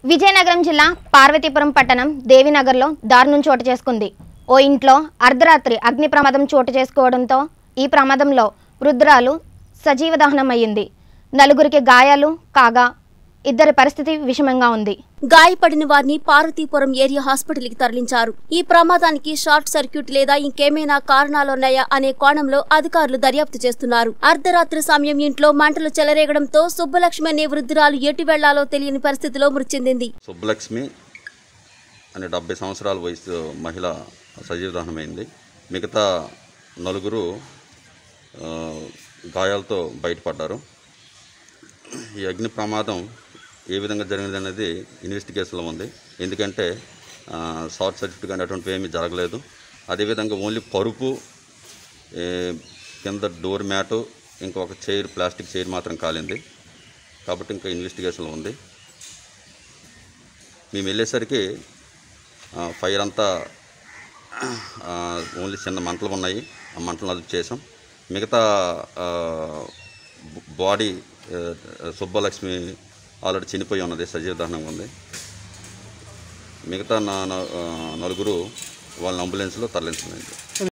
విజయనగరం జిల్లా పార్వతీపురం పట్టణం దేవినగర్లో దారుణం చోటు చేసుకుంది ఓ ఇంట్లో అర్ధరాత్రి అగ్ని ప్రమాదం చోటు చేసుకోవడంతో ఈ ప్రమాదంలో వృద్ధురాలు సజీవ దహనమయ్యింది నలుగురికి గాయాలు కాగా ఇద్దరి పరిస్థితి విషమంగా ఉంది గాయపడిన వారిని పార్వతీపురం ఏరియా హాస్పిటల్కి తరలించారు ఈ ప్రమాదానికి షార్ట్ సర్క్యూట్ లేదా ఇంకేమైనా కారణాలున్నాయా అనే కోణంలో అధికారులు దర్యాప్తు చేస్తున్నారు అర్ధరాత్రి సమయం ఇంట్లో మంటలు చెలరేగడంతో సుబ్బలక్ష్మి అనే వృద్ధురాలు ఎటు వెళ్లాలో తెలియని పరిస్థితిలో మృతి చెందింది సుబ్బలక్ష్మి అనే డెబ్బై సంవత్సరాల వయసు మహిళ సజీవ దహనమైంది మిగతా నలుగురు ఆ, గాయాలతో బయటపడ్డారు ఈ అగ్ని ప్రమాదం ఏ విధంగా జరిగింది అనేది ఇన్వెస్టిగేషన్లో ఉంది ఎందుకంటే ఆ, షార్ట్ సర్క్యూట్ కానీ అటువంటివి ఏమీ జరగలేదు అదేవిధంగా ఓన్లీ పరుపు ఏ, కింద డోర్ మ్యాటు ఇంకా ఒక చైర్ ప్లాస్టిక్ చైర్ మాత్రం కాలింది కాబట్టి ఇంకా ఇన్వెస్టిగేషన్లో ఉంది మేము వెళ్ళేసరికి ఆ, ఫైర్ అంతా ఆ, ఓన్లీ చిన్న మంటలు ఉన్నాయి ఆ మంటలను అదుపు చేసాం మిగతా ఆ, బ- బాడీ ఆ, సుబ్బలక్ష్మి ఆల్రెడీ చనిపోయి ఉన్నది సజీవ దహనంగా ఉంది మిగతా నా నా- ఆ, నలుగురు వాళ్ళని అంబులెన్స్లో తరలించలేదు